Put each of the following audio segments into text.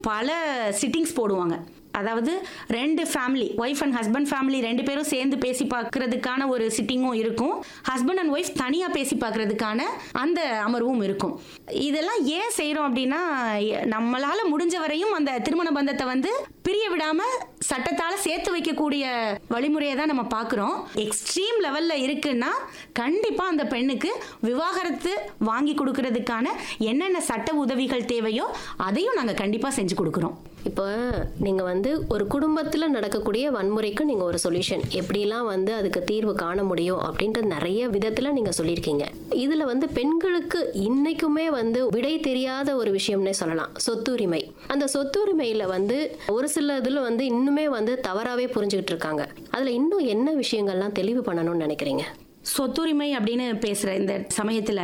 பல சிட்டிங்ஸ் போடுவாங்க அதாவது ரெண்டு family wife and husband family ரெண்டு பேரும் சேர்ந்து பேசி பார்க்கறதுக்கான ஒரு சிட்டிங்கும் இருக்கும் ஹஸ்பண்ட் அண்ட் ஒய்ஃப் தனியாக பேசி பார்க்கறதுக்கான அந்த அமர்வும் இருக்கும் இதெல்லாம் ஏன் செய்கிறோம் அப்படின்னா எ- நம்மளால முடிஞ்ச வரையும் அந்த திருமண பந்தத்தை வந்து பிரிய விடாம சட்டத்தால சேர்த்து வைக்கக்கூடிய வழிமுறையை தான் நம்ம பார்க்குறோம் எக்ஸ்ட்ரீம் லெவல்ல இருக்குன்னா கண்டிப்பா அந்த பெண்ணுக்கு விவாகரத்து வாங்கி கொடுக்கறதுக்கான என்னென்ன சட்ட உதவிகள் தேவையோ அதையும் நாங்க கண்டிப்பா செஞ்சு கொடுக்குறோம் இப்போ நீங்க வந்து ஒரு குடும்பத்துல நடக்கக்கூடிய வன்முறைக்கு நீங்க ஒரு சொல்யூஷன் எப்படிலாம் வந்து அதுக்கு தீர்வு காண முடியும் அப்படின்ற நிறைய விதத்துல நீங்க சொல்லியிருக்கீங்க இதுல வந்து பெண்களுக்கு இன்னைக்குமே வந்து விடை தெரியாத ஒரு விஷயம்னே சொல்லலாம் சொத்துரிமை அந்த சொத்துரிமையில வந்து ஒரு சில இதுல வந்து இன்னுமே வந்து தவறாவே புரிஞ்சுக்கிட்டு இருக்காங்க அதுல இன்னும் என்ன விஷயங்கள்லாம் தெளிவு பண்ணணும்னு நினைக்கிறீங்க சொத்துரிமை அப்படின்னு பேசுற இந்த சமயத்துல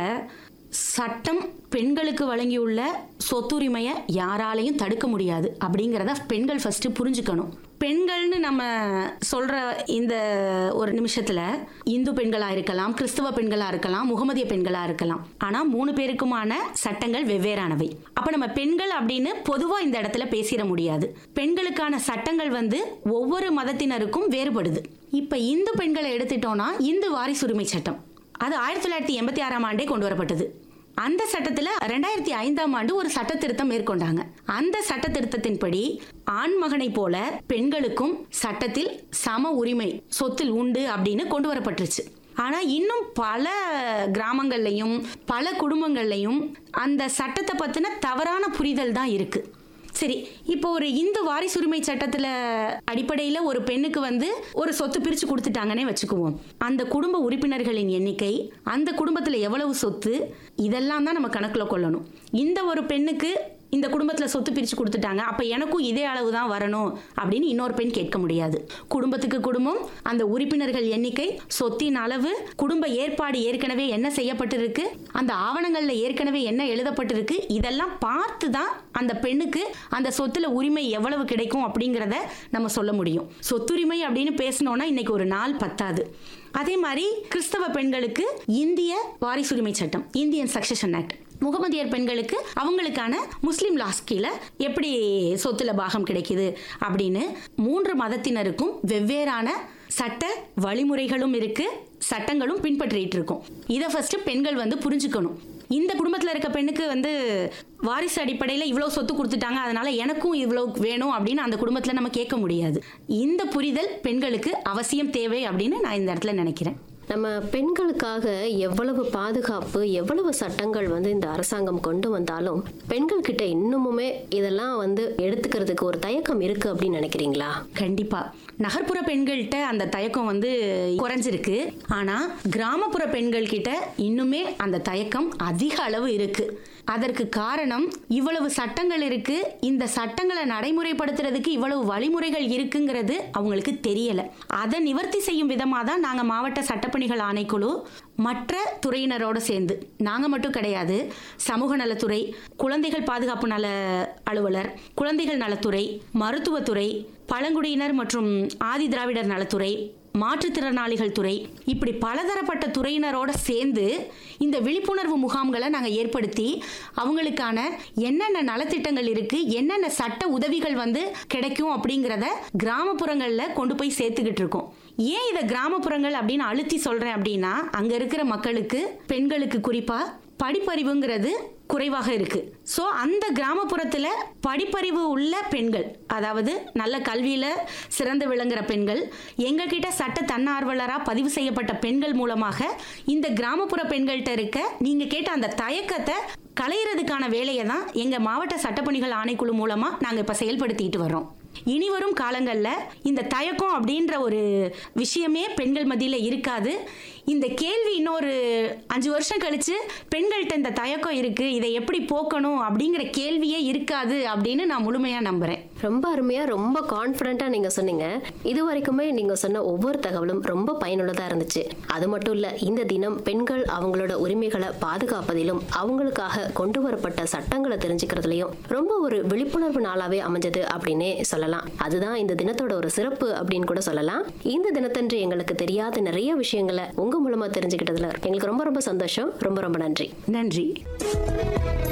சட்டம் பெண்களுக்கு வழங்கியுள்ள சொத்துரிமையை யாராலையும் தடுக்க முடியாது அப்படிங்கிறத பெண்கள் ஃபர்ஸ்ட் புரிஞ்சுக்கணும் பெண்கள்னு நம்ம சொல்ற இந்த ஒரு நிமிஷத்துல இந்து பெண்களா இருக்கலாம் கிறிஸ்தவ பெண்களா இருக்கலாம் முகமதிய பெண்களா இருக்கலாம் ஆனா மூணு பேருக்குமான சட்டங்கள் வெவ்வேறானவை அப்ப நம்ம பெண்கள் அப்படின்னு பொதுவா இந்த இடத்துல பேசிட முடியாது பெண்களுக்கான சட்டங்கள் வந்து ஒவ்வொரு மதத்தினருக்கும் வேறுபடுது இப்ப இந்து பெண்களை எடுத்துட்டோம்னா இந்து வாரிசுரிமை சட்டம் அது ஆயிரத்தி தொள்ளாயிரத்தி எண்பத்தி ஆறாம் ஆண்டே கொண்டு வரப்பட்டது அந்த சட்டத்தில் ரெண்டாயிரத்தி ஐந்தாம் ஆண்டு ஒரு சட்ட திருத்தம் மேற்கொண்டாங்க அந்த சட்ட திருத்தத்தின்படி ஆண் மகனை போல பெண்களுக்கும் சட்டத்தில் சம உரிமை சொத்தில் உண்டு அப்படின்னு கொண்டு வரப்பட்டுருச்சு ஆனா இன்னும் பல கிராமங்கள்லையும் பல குடும்பங்கள்லையும் அந்த சட்டத்தை பத்தின தவறான புரிதல் தான் இருக்கு சரி இப்போ ஒரு இந்து வாரிசுரிமை சட்டத்துல அடிப்படையில் ஒரு பெண்ணுக்கு வந்து ஒரு சொத்து பிரிச்சு கொடுத்துட்டாங்கன்னே வச்சுக்குவோம் அந்த குடும்ப உறுப்பினர்களின் எண்ணிக்கை அந்த குடும்பத்தில் எவ்வளவு சொத்து இதெல்லாம் தான் நம்ம கணக்கில் கொள்ளணும் இந்த ஒரு பெண்ணுக்கு இந்த குடும்பத்தில் சொத்து பிரித்து கொடுத்துட்டாங்க அப்போ எனக்கும் இதே அளவு தான் வரணும் அப்படின்னு இன்னொரு பெண் கேட்க முடியாது குடும்பத்துக்கு குடும்பம் அந்த உறுப்பினர்கள் எண்ணிக்கை சொத்தின் அளவு குடும்ப ஏற்பாடு ஏற்கனவே என்ன செய்யப்பட்டிருக்கு அந்த ஆவணங்களில் ஏற்கனவே என்ன எழுதப்பட்டிருக்கு இதெல்லாம் பார்த்து தான் அந்த பெண்ணுக்கு அந்த சொத்துல உரிமை எவ்வளவு கிடைக்கும் அப்படிங்கிறத நம்ம சொல்ல முடியும் சொத்துரிமை அப்படின்னு பேசினோம்னா இன்னைக்கு ஒரு நாள் பத்தாது அதே மாதிரி கிறிஸ்தவ பெண்களுக்கு இந்திய வாரிசுரிமை சட்டம் இந்தியன் சக்சஷன் ஆக்ட் முகமதியர் பெண்களுக்கு அவங்களுக்கான முஸ்லீம் லாஸ் கீழே எப்படி சொத்துல பாகம் கிடைக்குது அப்படின்னு மூன்று மதத்தினருக்கும் வெவ்வேறான சட்ட வழிமுறைகளும் இருக்கு சட்டங்களும் பின்பற்றிட்டு இருக்கோம் இதை ஃபர்ஸ்ட் பெண்கள் வந்து புரிஞ்சுக்கணும் இந்த குடும்பத்தில் இருக்க பெண்ணுக்கு வந்து வாரிசு அடிப்படையில் இவ்வளோ சொத்து கொடுத்துட்டாங்க அதனால எனக்கும் இவ்வளோ வேணும் அப்படின்னு அந்த குடும்பத்தில் நம்ம கேட்க முடியாது இந்த புரிதல் பெண்களுக்கு அவசியம் தேவை அப்படின்னு நான் இந்த இடத்துல நினைக்கிறேன் நம்ம பெண்களுக்காக எவ்வளவு பாதுகாப்பு எவ்வளவு சட்டங்கள் வந்து இந்த அரசாங்கம் கொண்டு வந்தாலும் பெண்கள் கிட்ட இன்னுமுமே இதெல்லாம் வந்து எடுத்துக்கிறதுக்கு ஒரு தயக்கம் இருக்கு அப்படின்னு நினைக்கிறீங்களா கண்டிப்பா நகர்ப்புற பெண்கள்கிட்ட அந்த தயக்கம் வந்து குறைஞ்சிருக்கு ஆனா கிராமப்புற பெண்கள் கிட்ட இன்னுமே அந்த தயக்கம் அதிக அளவு இருக்கு அதற்கு காரணம் இவ்வளவு சட்டங்கள் இருக்கு இந்த சட்டங்களை நடைமுறைப்படுத்துறதுக்கு இவ்வளவு வழிமுறைகள் இருக்குங்கிறது அவங்களுக்கு தெரியல அதை நிவர்த்தி செய்யும் விதமாக தான் நாங்க மாவட்ட சட்டப்பணிகள் ஆணைக்குழு மற்ற துறையினரோட சேர்ந்து நாங்க மட்டும் கிடையாது சமூக நலத்துறை குழந்தைகள் பாதுகாப்பு நல அலுவலர் குழந்தைகள் நலத்துறை மருத்துவத்துறை பழங்குடியினர் மற்றும் ஆதி திராவிடர் நலத்துறை மாற்றுத்திறனாளிகள் துறை இப்படி பலதரப்பட்ட துறையினரோட சேர்ந்து இந்த விழிப்புணர்வு முகாம்களை நாங்கள் ஏற்படுத்தி அவங்களுக்கான என்னென்ன நலத்திட்டங்கள் இருக்கு என்னென்ன சட்ட உதவிகள் வந்து கிடைக்கும் அப்படிங்கிறத கிராமப்புறங்களில் கொண்டு போய் சேர்த்துக்கிட்டு இருக்கோம் ஏன் இதை கிராமப்புறங்கள் அப்படின்னு அழுத்தி சொல்றேன் அப்படின்னா அங்க இருக்கிற மக்களுக்கு பெண்களுக்கு குறிப்பா படிப்பறிவுங்கிறது குறைவாக இருக்கு ஸோ அந்த கிராமப்புறத்தில் படிப்பறிவு உள்ள பெண்கள் அதாவது நல்ல கல்வியில் சிறந்து விளங்குற பெண்கள் எங்ககிட்ட சட்ட தன்னார்வலராக பதிவு செய்யப்பட்ட பெண்கள் மூலமாக இந்த கிராமப்புற பெண்கள்கிட்ட இருக்க நீங்கள் கேட்ட அந்த தயக்கத்தை களையிறதுக்கான வேலையை தான் எங்கள் மாவட்ட சட்டப்பணிகள் ஆணைக்குழு மூலமாக நாங்கள் இப்போ செயல்படுத்திட்டு வர்றோம் இனி வரும் காலங்களில் இந்த தயக்கம் அப்படின்ற ஒரு விஷயமே பெண்கள் மத்தியில் இருக்காது இந்த கேள்வி இன்னொரு அஞ்சு வருஷம் கழிச்சு பெண்கள்கிட்ட இந்த தயக்கம் இருக்கு இதை எப்படி போக்கணும் அப்படிங்கிற கேள்வியே இருக்காது அப்படின்னு நான் முழுமையாக நம்புறேன் ரொம்ப அருமையா ரொம்ப கான்ஃபிடண்டா நீங்க சொன்னீங்க இது வரைக்குமே நீங்க சொன்ன ஒவ்வொரு தகவலும் ரொம்ப பயனுள்ளதா இருந்துச்சு அது மட்டும் இல்ல இந்த தினம் பெண்கள் அவங்களோட உரிமைகளை பாதுகாப்பதிலும் அவங்களுக்காக கொண்டு வரப்பட்ட சட்டங்களை தெரிஞ்சுக்கிறதுலயும் ரொம்ப ஒரு விழிப்புணர்வு நாளாவே அமைஞ்சது அப்படின்னே சொல்லலாம் அதுதான் இந்த தினத்தோட ஒரு சிறப்பு அப்படின்னு கூட சொல்லலாம் இந்த தினத்தன்று எங்களுக்கு தெரியாத நிறைய விஷயங்களை உங்க மூலமா தெரிஞ்சுக்கிட்டதுல எங்களுக்கு ரொம்ப ரொம்ப சந்தோஷம் ரொம்ப ரொம்ப நன்றி நன்றி